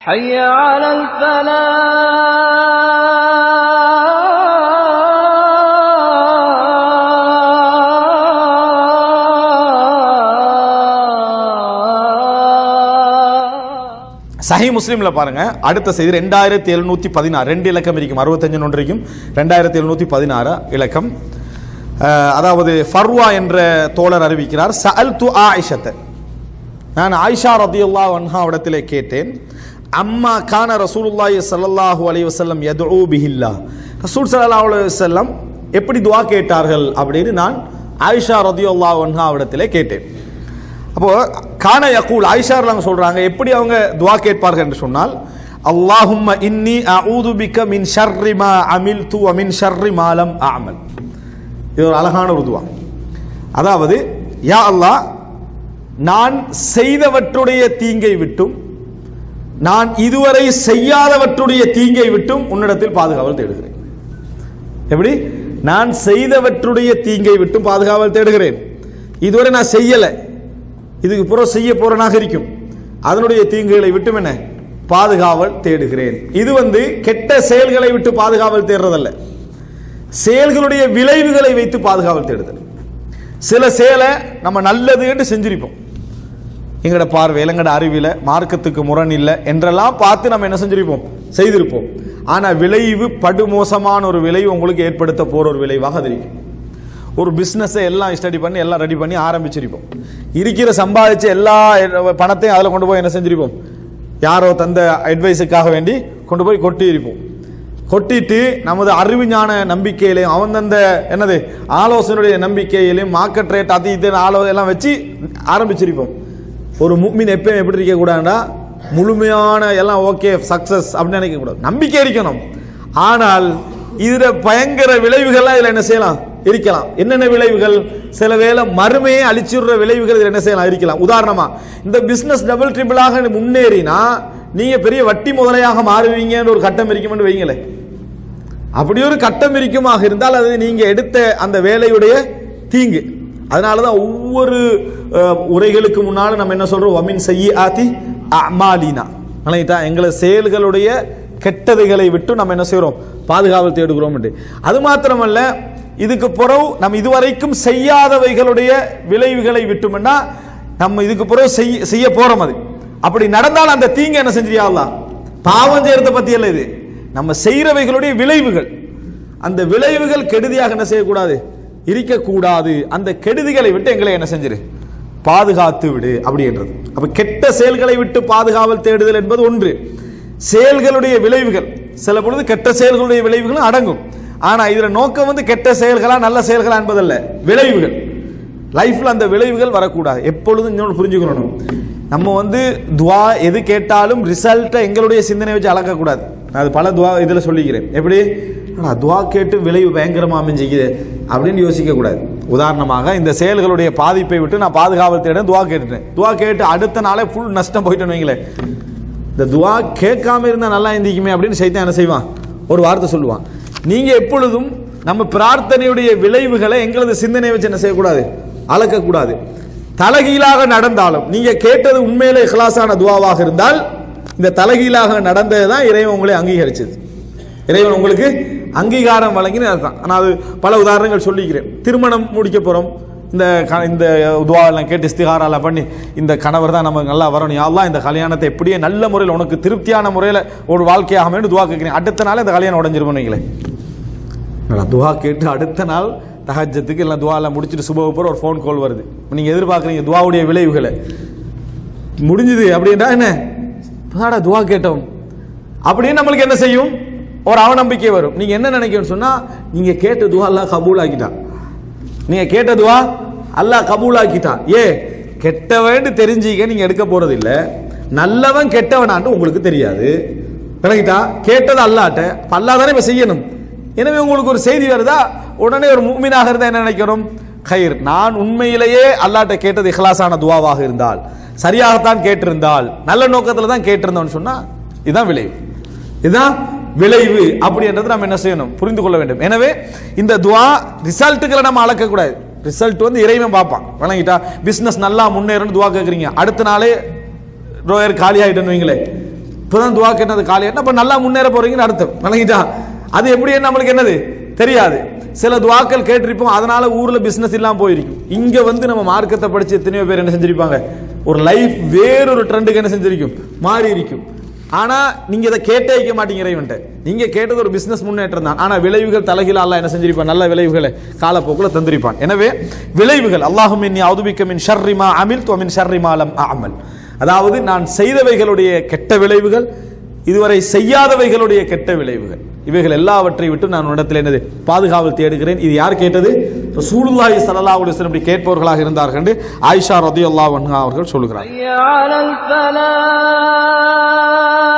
حي على الفلاح சஹி முஸ்லீம்ல பாருங்க அடுத்த செய்தி ரெண்டாயிரத்தி எழுநூத்தி பதினாறு ரெண்டு இலக்கம் இருக்கும் அறுபத்தஞ்சு ஒன்று இருக்கும் ரெண்டாயிரத்தி எழுநூத்தி பதினாறு இலக்கம் அஹ், அதாவது ஃபர்வா என்ற தோழர் அறிவிக்கிறார் சஅல் து ஆயிஷத்தை நான் ஆயிஷா ரதியுல்லா அன்ஹாவிடத்திலே கேட்டேன் அம்மா கான ரசூலுல்லாஹி ஸல்லல்லாஹு அலைஹி வஸல்லம் யதுஉ பிஹில்லா ரசூல் ஸல்லல்லாஹு அலைஹி வஸல்லம் எப்படி துஆ கேட்டார்கள் அப்படின்னு நான் ஆயிஷா ரதியுல்லாஹு அன்ஹாவிடத்திலே கேட்டேன் அப்போ கான யகூல் ஆயிஷா அவங்க சொல்றாங்க எப்படி அவங்க துஆ கேட்பார்கள் என்று சொன்னால் அல்லாஹும்ம இன்னி அஊது பிக்க மின் ஷர்ரி மா அமில்து வ மின் ஷர்ரி மா லம் அஅமல் இது ஒரு அழகான ஒரு துவா அதாவது யா அல்லாஹ் நான் செய்தவற்றுடைய தீங்கை விட்டும் நான் இதுவரை செய்யாதவற்றுடைய தீங்கை விட்டும் உன்னிடத்தில் பாதுகாவல் தேடுகிறேன் எப்படி நான் செய்தவற்றுடைய தீங்கை விட்டும் பாதுகாவல் தேடுகிறேன் இதுவரை நான் செய்யல இதுக்கு புறம் செய்ய போறனாக இருக்கும் அதனுடைய தீங்குகளை விட்டும் என்ன பாதுகாவல் தேடுகிறேன் இது வந்து கெட்ட செயல்களை விட்டு பாதுகாவல் தேடுறதல்ல செயல்களுடைய விளைவுகளை வைத்து பாதுகாவல் தேடுதல் சில செயலை நம்ம நல்லது என்று செஞ்சிருப்போம் எங்கட பார்வையில் எங்கட அறிவில மார்க்கத்துக்கு முரண் இல்லை என்றெல்லாம் பார்த்து நம்ம என்ன செஞ்சிருப்போம் செய்திருப்போம் ஆனா விளைவு படுமோசமான ஒரு விளைவு உங்களுக்கு ஏற்படுத்த போற ஒரு விளைவாக அது இருக்கும் ஒரு பிஸ்னஸை எல்லாம் ஸ்டடி பண்ணி எல்லாம் ரெடி பண்ணி ஆரம்பிச்சிருப்போம் இருக்கிற சம்பாதிச்ச எல்லா பணத்தையும் அதில் கொண்டு போய் என்ன செஞ்சிருப்போம் யாரோ தந்த அட்வைஸுக்காக வேண்டி கொண்டு போய் கொட்டி இருப்போம் கொட்டிட்டு நமது அறிவுஞான நம்பிக்கையிலையும் அவன் தந்த என்னது ஆலோசனையுடைய நம்பிக்கையிலையும் மார்க்கெட் ரேட் அது இது ஆலோ எல்லாம் வச்சு ஆரம்பிச்சிருப்போம் ஒரு முக்மின் எப்பயும் எப்படி இருக்க கூடாதுன்னா முழுமையான எல்லாம் ஓகே சக்சஸ் அப்படின்னு நினைக்க கூடாது நம்பிக்கை இருக்கணும் ஆனால் இதுல பயங்கர விளைவுகள்லாம் இதுல என்ன செய்யலாம் இருக்கலாம் என்னென்ன விளைவுகள் சில வேளை மறுமையை அழிச்சுடுற விளைவுகள் இதுல என்ன செய்யலாம் இருக்கலாம் உதாரணமா இந்த பிசினஸ் டபுள் ட்ரிபிளாக முன்னேறினா நீங்க பெரிய வட்டி முதலையாக மாறுவீங்கன்னு ஒரு கட்டம் இருக்குமென்னு வைங்களேன் அப்படி ஒரு கட்டம் இருக்குமாக இருந்தால் அது நீங்க எடுத்த அந்த வேலையுடைய தீங்கு அதனால தான் ஒவ்வொரு அஹ், உரைகளுக்கு முன்னாலும் நம்ம என்ன சொல்றோம் வமின் செய்ய ஆதி அமாலினா வணங்கிட்டா எங்களை செயல்களுடைய கெட்டதுகளை விட்டு நம்ம என்ன செய்கிறோம் பாதுகாவல் தேடுகிறோம் என்று. அது மாத்திரமல்ல இதுக்கு பிறகு நம்ம இதுவரைக்கும் செய்யாதவைகளுடைய விளைவுகளை விட்டும்னா நம்ம இதுக்கு பிறகு செய்ய செய்ய போறோம் அது அப்படி நடந்தால் அந்த தீங்கு என்ன செஞ்சியா பாவம் செய்யறத பத்தி அல்ல இது நம்ம செய்யறவைகளுடைய விளைவுகள் அந்த விளைவுகள் கெடுதியாக என்ன செய்யக்கூடாது இருக்கக்கூடாது அந்த கெடுதிகளை விட்டு எங்களை என்ன செஞ்சிரு பாதுகாத்து விடு அப்படின்றது அப்ப கெட்ட செயல்களை விட்டு பாதுகாவல் தேடுதல் என்பது ஒன்று செயல்களுடைய விளைவுகள் சில பொழுது கெட்ட செயல்களுடைய விளைவுகளும் அடங்கும் ஆனா இதுல நோக்கம் வந்து கெட்ட செயல்களா நல்ல செயல்களா என்பதல்ல விளைவுகள் லைஃப்ல அந்த விளைவுகள் வரக்கூடாது எப்பொழுதும் இன்னொன்று புரிஞ்சுக்கணும் நம்ம வந்து துவா எது கேட்டாலும் ரிசல்ட்டை எங்களுடைய சிந்தனை வச்சு அளக்கக்கூடாது நான் அது பல துவா இதில் சொல்லிக்கிறேன் எப்படி ஆனா துவா கேட்டு விளைவு பயங்கரமா அமைஞ்சிக்குது அப்படின்னு யோசிக்க கூடாது உதாரணமாக இந்த செயல்களுடைய பாதிப்பை விட்டு நான் பாதுகாவல் தேட துவா கேட்டுட்டேன் துவா கேட்டு அடுத்த நாளே ஃபுல் நஷ்டம் போயிட்டேன்னு வைங்களேன் இந்த துவா கேட்காம இருந்தா நல்லா இருந்திக்குமே அப்படின்னு சைத்தான் என்ன செய்வான் ஒரு வார்த்தை சொல்லுவான் நீங்க எப்பொழுதும் நம்ம பிரார்த்தனையுடைய விளைவுகளை எங்களது சிந்தனை வச்சு என்ன செய்யக்கூடாது அளக்கக்கூடாது தலகீழாக நடந்தாலும் நீங்க கேட்டது உண்மையிலே இஹ்லாஸான துவாவாக இருந்தால் இந்த தலகீழாக நடந்தது தான் இறைவன் உங்களை அங்கீகரிச்சது இறைவன் உங்களுக்கு அங்கீகாரம் வழங்கினு அர்த்தம் நான் அது பல உதாரணங்கள் சொல்லிக்கிறேன் திருமணம் முடிக்க போறோம் இந்த க- இந்த துவாவெல்லாம் கேட்டு இஸ்திகாரெல்லாம் பண்ணி இந்த கணவர் தான் நமக்கு நல்லா வரணும் யாரெல்லாம் இந்த கல்யாணத்தை எப்படியே நல்ல முறையில் உனக்கு திருப்தியான முறையில் ஒரு வாழ்க்கையாக துவா கேட்குறேன் அடுத்த நாள் இந்த கல்யாணம் உடஞ்சிருப்போம் வைங்களேன் என்னடா, துவா கேட்டு அடுத்த நாள் தஹஜத்துக்கு எல்லாம் துவா எல்லாம் முடிச்சுட்டு சுப போகிற ஒரு ஃபோன் கால் வருது நீங்க எதிர்பார்க்குறீங்க துவாவுடைய விளைவுகளை முடிஞ்சுது அப்படின்றா என்ன இப்பதான்டா துவா கேட்டோம் அப்படின்னு நம்மளுக்கு என்ன செய்யும் ஒரு அவநம்பிக்கை வரும் நீங்க என்ன நினைக்கணும்னு சொன்னா நீங்க கேட்ட துவா அல்லாஹ் கபூல் ஆக்கிட்டான் நீங்க கேட்ட துவா அல்லாஹ் கபூல் ஆக்கிட்டான் ஏ கெட்டவன் தெரிஞ்சிக்க நீங்க எடுக்க போறது இல்ல நல்லவன் கெட்டவனான்னு உங்களுக்கு தெரியாது விளங்கிட்டா கேட்டது அல்லாட்ட அப்ப அல்லாஹ் தானே இப்ப செய்யணும் எனவே உங்களுக்கு ஒரு செய்தி வருதா உடனே ஒரு மூமினாக இருந்தா என்ன நினைக்கணும் கயிர் நான் உண்மையிலேயே அல்லாட்ட கேட்டது இஹ்லாஸான துவாவாக இருந்தால் சரியாகத்தான் கேட்டிருந்தால் நல்ல நோக்கத்துல தான் கேட்டிருந்தோம்னு சொன்னா இதுதான் விளைவு இதுதான் விளைவு அப்படின்றது நம்ம என்ன செய்யணும் புரிந்து கொள்ள வேண்டும் எனவே இந்த துவா ரிசல்ட்டுகளை நம்ம அளக்க கூடாது ரிசல்ட் வந்து இறைவன் பார்ப்பான் வணங்கிட்டா பிசினஸ் நல்லா முன்னேறணும் துவா கேட்குறீங்க அடுத்த நாளே ரோயர் காலி ஆகிட்டேன்னு வைங்களேன் இப்பதான் துவா கேட்டது காலை என்ன அப்ப நல்லா முன்னேற போறீங்கன்னு அர்த்தம் விளங்கிட்டா அது எப்படி நம்மளுக்கு என்னது தெரியாது சில துவாக்கள் கேட்டிருப்போம் அதனால ஊர்ல பிசினஸ் இல்லாம போயிருக்கும் இங்க வந்து நம்ம மார்க்கத்தை படிச்சு எத்தனையோ பேர் என்ன செஞ்சிருப்பாங்க ஒரு லைஃப் வேறொரு ட்ரெண்டுக்கு என்ன செஞ்சிருக்கும் மாறி இருக்கும் ஆனா நீங்க இதை கேட்டே வைக்க மாட்டீங்க இறைவன்ட்ட நீங்க கேட்டது ஒரு பிசினஸ் முன்னேற்றம் தான் ஆனா விளைவுகள் தலைகீழ அல்லாஹ் என்ன செஞ்சிருப்பான் நல்ல விளைவுகளை காலப்போக்குல தந்திருப்பான் எனவே விளைவுகள் அல்லாஹும் இன்னி அவுதுபிக்க மின் ஷர்ரிமா அமில் மின் ஷர்ரிமா லம் அமல் அதாவது நான் செய்தவைகளுடைய கெட்ட விளைவுகள் இதுவரை செய்யாதவைகளுடைய கெட்ட விளைவுகள் இவைகள் எல்லாவற்றை விட்டு நான் உன்னிடத்தில் என்னது பாதுகாவல் தேடுகிறேன் இது யார் கேட்டது ரசூலுல்லாஹி ஸல்லல்லாஹு அலைஹி வஸல்லம் இப்படி கேட்பவர்களாக இருந்தார்கள் என்று ஆயிஷா ரதியல்லாஹு அன்ஹா அவர்கள் சொல்கிறார் حي على الفلاح